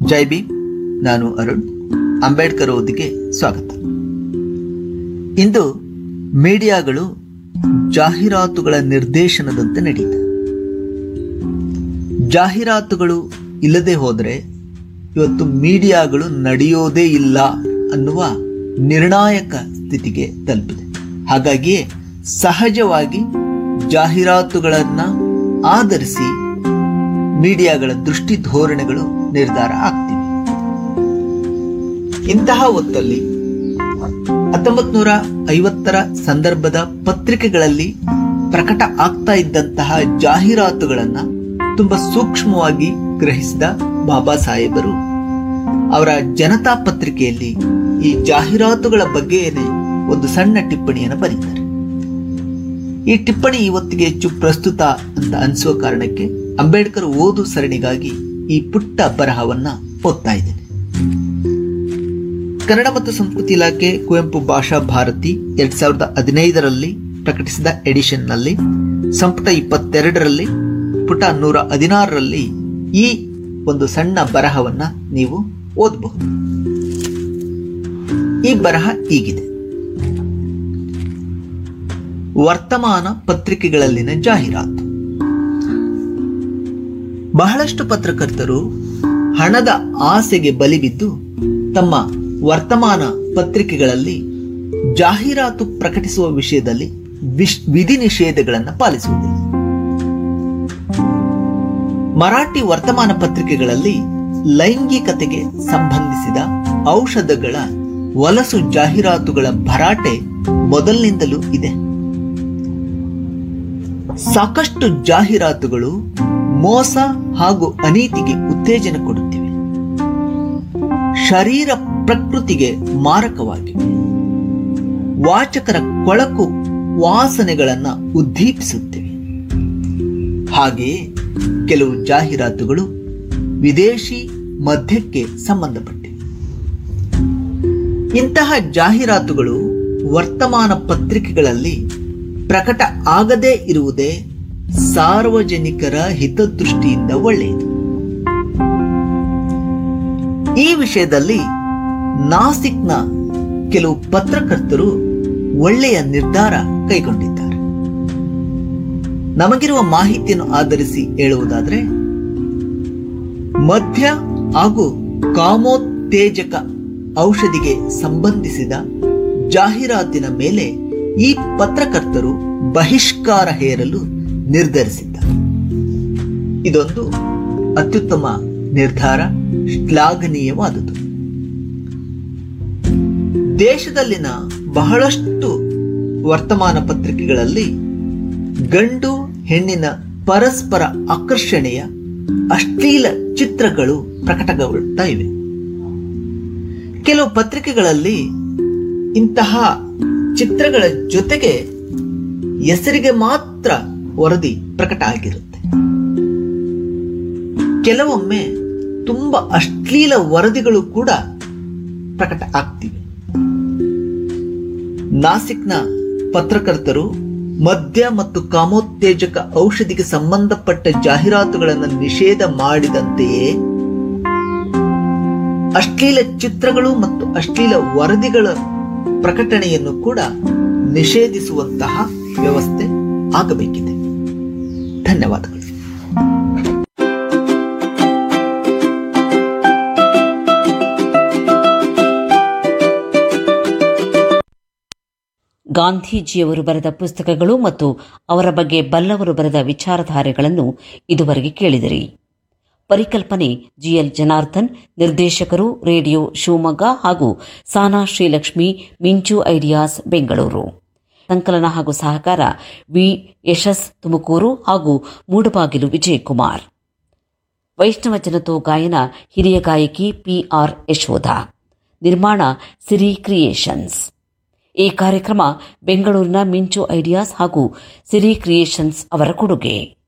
ಜೈ ಭೀಮ್ ನಾನು ಅರುಣ್ ಅಂಬೇಡ್ಕರ್ ಓದಿಗೆ ಸ್ವಾಗತ ಇಂದು ಮೀಡಿಯಾಗಳು ಜಾಹೀರಾತುಗಳ ನಿರ್ದೇಶನದಂತೆ ನಡೀತವೆ ಜಾಹೀರಾತುಗಳು ಇಲ್ಲದೆ ಹೋದರೆ ಇವತ್ತು ಮೀಡಿಯಾಗಳು ನಡೆಯೋದೇ ಇಲ್ಲ ಅನ್ನುವ ನಿರ್ಣಾಯಕ ಸ್ಥಿತಿಗೆ ತಲುಪಿದೆ ಹಾಗಾಗಿಯೇ ಸಹಜವಾಗಿ ಜಾಹೀರಾತುಗಳನ್ನು ಆಧರಿಸಿ ಮೀಡಿಯಾಗಳ ದೃಷ್ಟಿ ಧೋರಣೆಗಳು ನಿರ್ಧಾರ ಆಗ್ತಿವೆ ಇಂತಹ ಹೊತ್ತಲ್ಲಿ ಹತ್ತೊಂಬತ್ ನೂರ ಐವತ್ತರ ಸಂದರ್ಭದ ಪತ್ರಿಕೆಗಳಲ್ಲಿ ಪ್ರಕಟ ಆಗ್ತಾ ಇದ್ದಂತಹ ಜಾಹೀರಾತುಗಳನ್ನ ತುಂಬಾ ಸೂಕ್ಷ್ಮವಾಗಿ ಗ್ರಹಿಸಿದ ಬಾಬಾ ಸಾಹೇಬರು ಅವರ ಜನತಾ ಪತ್ರಿಕೆಯಲ್ಲಿ ಈ ಜಾಹೀರಾತುಗಳ ಬಗ್ಗೆನೇ ಒಂದು ಸಣ್ಣ ಟಿಪ್ಪಣಿಯನ್ನು ಬರೀತಾರೆ ಈ ಟಿಪ್ಪಣಿ ಇವತ್ತಿಗೆ ಹೆಚ್ಚು ಪ್ರಸ್ತುತ ಅಂತ ಅನಿಸುವ ಕಾರಣಕ್ಕೆ ಅಂಬೇಡ್ಕರ್ ಓದು ಸರಣಿಗಾಗಿ ಈ ಪುಟ್ಟ ಬರಹವನ್ನ ಓದ್ತಾ ಇದ್ದೇನೆ ಕನ್ನಡ ಮತ್ತು ಸಂಸ್ಕೃತಿ ಇಲಾಖೆ ಕುವೆಂಪು ಭಾಷಾ ಭಾರತಿ ಎರಡ್ ಸಾವಿರದ ಹದಿನೈದರಲ್ಲಿ ಪ್ರಕಟಿಸಿದ ಎಡಿಷನ್ನಲ್ಲಿ ಸಂಪುಟ ಇಪ್ಪತ್ತೆರಡರಲ್ಲಿ ಪುಟ ನೂರ ಹದಿನಾರರಲ್ಲಿ ಈ ಒಂದು ಸಣ್ಣ ಬರಹವನ್ನ ನೀವು ಓದಬಹುದು ಈ ಬರಹ ಹೀಗಿದೆ ವರ್ತಮಾನ ಪತ್ರಿಕೆಗಳಲ್ಲಿನ ಜಾಹೀರಾತು ಬಹಳಷ್ಟು ಪತ್ರಕರ್ತರು ಹಣದ ಆಸೆಗೆ ಬಲಿಬಿದ್ದು ತಮ್ಮ ವರ್ತಮಾನ ಪತ್ರಿಕೆಗಳಲ್ಲಿ ಜಾಹೀರಾತು ಪ್ರಕಟಿಸುವ ವಿಷಯದಲ್ಲಿ ವಿಶ್ ವಿಧಿ ನಿಷೇಧಗಳನ್ನು ಪಾಲಿಸುವುದಿಲ್ಲ ಮರಾಠಿ ವರ್ತಮಾನ ಪತ್ರಿಕೆಗಳಲ್ಲಿ ಲೈಂಗಿಕತೆಗೆ ಸಂಬಂಧಿಸಿದ ಔಷಧಗಳ ವಲಸು ಜಾಹೀರಾತುಗಳ ಭರಾಟೆ ಮೊದಲಿನಿಂದಲೂ ಇದೆ ಸಾಕಷ್ಟು ಜಾಹೀರಾತುಗಳು ಮೋಸ ಹಾಗೂ ಅನೀತಿಗೆ ಉತ್ತೇಜನ ಕೊಡುತ್ತಿವೆ ಶರೀರ ಪ್ರಕೃತಿಗೆ ಮಾರಕವಾಗಿವೆ ವಾಚಕರ ಕೊಳಕು ವಾಸನೆಗಳನ್ನ ಉದ್ದೀಪಿಸುತ್ತಿವೆ ಹಾಗೆಯೇ ಕೆಲವು ಜಾಹೀರಾತುಗಳು ವಿದೇಶಿ ಮದ್ಯಕ್ಕೆ ಸಂಬಂಧಪಟ್ಟಿವೆ ಇಂತಹ ಜಾಹೀರಾತುಗಳು ವರ್ತಮಾನ ಪತ್ರಿಕೆಗಳಲ್ಲಿ ಪ್ರಕಟ ಆಗದೇ ಇರುವುದೇ ಸಾರ್ವಜನಿಕರ ಹಿತದೃಷ್ಟಿಯಿಂದ ಒಳ್ಳೆಯದು ಈ ವಿಷಯದಲ್ಲಿ ನಾಸಿಕ್ನ ಕೆಲವು ಪತ್ರಕರ್ತರು ಒಳ್ಳೆಯ ನಿರ್ಧಾರ ಕೈಗೊಂಡಿದ್ದಾರೆ ನಮಗಿರುವ ಮಾಹಿತಿಯನ್ನು ಆಧರಿಸಿ ಹೇಳುವುದಾದರೆ ಮದ್ಯ ಹಾಗೂ ಕಾಮೋತ್ತೇಜಕ ಔಷಧಿಗೆ ಸಂಬಂಧಿಸಿದ ಜಾಹೀರಾತಿನ ಮೇಲೆ ಈ ಪತ್ರಕರ್ತರು ಬಹಿಷ್ಕಾರ ಹೇರಲು ನಿರ್ಧರಿಸಿದ್ದಾರೆ ಇದೊಂದು ಅತ್ಯುತ್ತಮ ನಿರ್ಧಾರ ಶ್ಲಾಘನೀಯವಾದುದು ದೇಶದಲ್ಲಿನ ಬಹಳಷ್ಟು ವರ್ತಮಾನ ಪತ್ರಿಕೆಗಳಲ್ಲಿ ಗಂಡು ಹೆಣ್ಣಿನ ಪರಸ್ಪರ ಆಕರ್ಷಣೆಯ ಅಶ್ಲೀಲ ಚಿತ್ರಗಳು ಪ್ರಕಟಗೊಳ್ತಾ ಇವೆ ಕೆಲವು ಪತ್ರಿಕೆಗಳಲ್ಲಿ ಇಂತಹ ಚಿತ್ರಗಳ ಜೊತೆಗೆ ಹೆಸರಿಗೆ ಮಾತ್ರ ವರದಿ ಪ್ರಕಟ ಆಗಿರುತ್ತೆ ಕೆಲವೊಮ್ಮೆ ತುಂಬಾ ಅಶ್ಲೀಲ ವರದಿಗಳು ಕೂಡ ಪ್ರಕಟ ಆಗ್ತಿವೆ ನಾಸಿಕ್ನ ಪತ್ರಕರ್ತರು ಮದ್ಯ ಮತ್ತು ಕಾಮೋತ್ತೇಜಕ ಔಷಧಿಗೆ ಸಂಬಂಧಪಟ್ಟ ಜಾಹೀರಾತುಗಳನ್ನು ನಿಷೇಧ ಮಾಡಿದಂತೆಯೇ ಅಶ್ಲೀಲ ಚಿತ್ರಗಳು ಮತ್ತು ಅಶ್ಲೀಲ ವರದಿಗಳ ಪ್ರಕಟಣೆಯನ್ನು ಕೂಡ ನಿಷೇಧಿಸುವಂತಹ ವ್ಯವಸ್ಥೆ ಆಗಬೇಕಿದೆ ಧನ್ಯವಾದಗಳು ಗಾಂಧೀಜಿಯವರು ಬರೆದ ಪುಸ್ತಕಗಳು ಮತ್ತು ಅವರ ಬಗ್ಗೆ ಬಲ್ಲವರು ಬರೆದ ವಿಚಾರಧಾರೆಗಳನ್ನು ಇದುವರೆಗೆ ಕೇಳಿದಿರಿ ಪರಿಕಲ್ಪನೆ ಜಿಎಲ್ ಜನಾರ್ದನ್ ನಿರ್ದೇಶಕರು ರೇಡಿಯೋ ಶಿವಮೊಗ್ಗ ಹಾಗೂ ಸಾನಾ ಶ್ರೀಲಕ್ಷ್ಮಿ ಮಿಂಚು ಐಡಿಯಾಸ್ ಬೆಂಗಳೂರು ಸಂಕಲನ ಹಾಗೂ ಸಹಕಾರ ವಿ ಯಶಸ್ ತುಮಕೂರು ಹಾಗೂ ಮೂಡಬಾಗಿಲು ವಿಜಯಕುಮಾರ್ ವೈಷ್ಣವ ಜನತೋ ಗಾಯನ ಹಿರಿಯ ಗಾಯಕಿ ಪಿಆರ್ ಯಶೋಧ ನಿರ್ಮಾಣ ಸಿರಿ ಕ್ರಿಯೇಷನ್ಸ್ ಈ ಕಾರ್ಯಕ್ರಮ ಬೆಂಗಳೂರಿನ ಮಿಂಚು ಐಡಿಯಾಸ್ ಹಾಗೂ ಸಿರಿ ಕ್ರಿಯೇಷನ್ಸ್ ಅವರ ಕೊಡುಗೆ